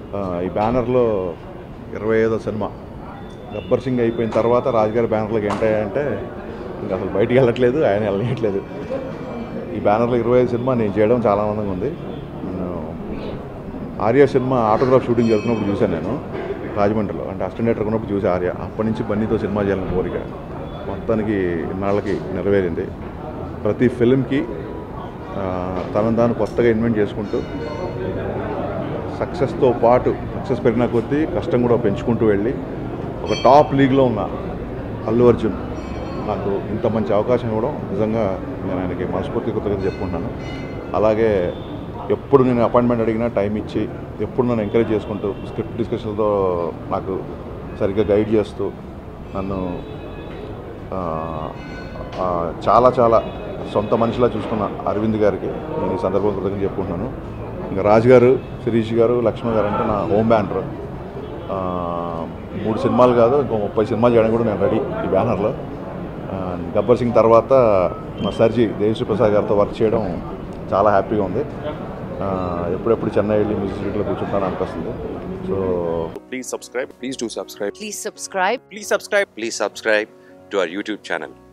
ఆ, ఈ బ్యానర్లో ఇరవై ఐదో సినిమా గబ్బర్ సింగ్ అయిపోయిన తర్వాత రాజుగారి బ్యానర్లోకి ఏంటంటే ఇంకా అసలు బయటికి వెళ్ళట్లేదు ఆయన వెళ్ళట్లేదు ఈ బ్యానర్లో ఇరవై ఐదు సినిమా నేను చేయడం చాలా ఆనందంగా ఉంది నేను ఆర్య సినిమా ఆటోగ్రాఫ్ షూటింగ్ జరుగుతున్నప్పుడు చూశాను నేను రాజమండ్రిలో అంటే అసిస్టెంట్ డైరెక్టర్ ఉన్నప్పుడు చూసి ఆర్య అప్పటి నుంచి బన్నీతో సినిమా చేయాలని కోరిక మొత్తానికి ఇన్నాళ్ళకి నెరవేరింది ప్రతి ఫిల్మ్కి తనను తాను కొత్తగా ఇన్వెంట్ చేసుకుంటూ సక్సెస్తో పాటు సక్సెస్ పెరిగిన కొద్దీ కష్టం కూడా పెంచుకుంటూ వెళ్ళి ఒక టాప్ లీగ్లో ఉన్న అల్లు అర్జున్ నాకు ఇంత మంచి అవకాశం ఇవ్వడం నిజంగా నేను ఆయనకి మనస్ఫూర్తి కృతజ్ఞత చెప్పుకుంటున్నాను అలాగే ఎప్పుడు నేను అపాయింట్మెంట్ అడిగినా టైం ఇచ్చి ఎప్పుడు నన్ను ఎంకరేజ్ చేసుకుంటూ స్క్రిప్ట్ డిస్కషన్తో నాకు సరిగ్గా గైడ్ చేస్తూ నన్ను ఆ, ఆ, చాలా చాలా సొంత మనిషిలా చూసుకున్న అరవింద్ గారికి నేను ఈ సందర్భం కృతజ్ఞత చెప్పుకుంటున్నాను ఇంకా రాజు గారు శిరీష్ గారు లక్ష్మణ్ గారు అంటే నా హోమ్ బ్యానర్ ఆ, మూడు సినిమాలు కాదు ఇంకో ముప్పై సినిమాలు చేయడానికి కూడా నేను రెడీ ఈ బ్యానర్లో ఆ, గబ్బర్ సింగ్ తర్వాత మా సర్జీ దేవిశ్రీ ప్రసాద్ గారితో వర్క్ చేయడం చాలా హ్యాపీగా ఉంది ఆ, ఎప్పుడెప్పుడు చెన్నై వెళ్ళి మ్యూజిక్ సిటీలో కూర్చుంటాను అనిపిస్తుంది so Please subscribe. Please do subscribe. Please subscribe. Please subscribe. Please subscribe to our YouTube channel.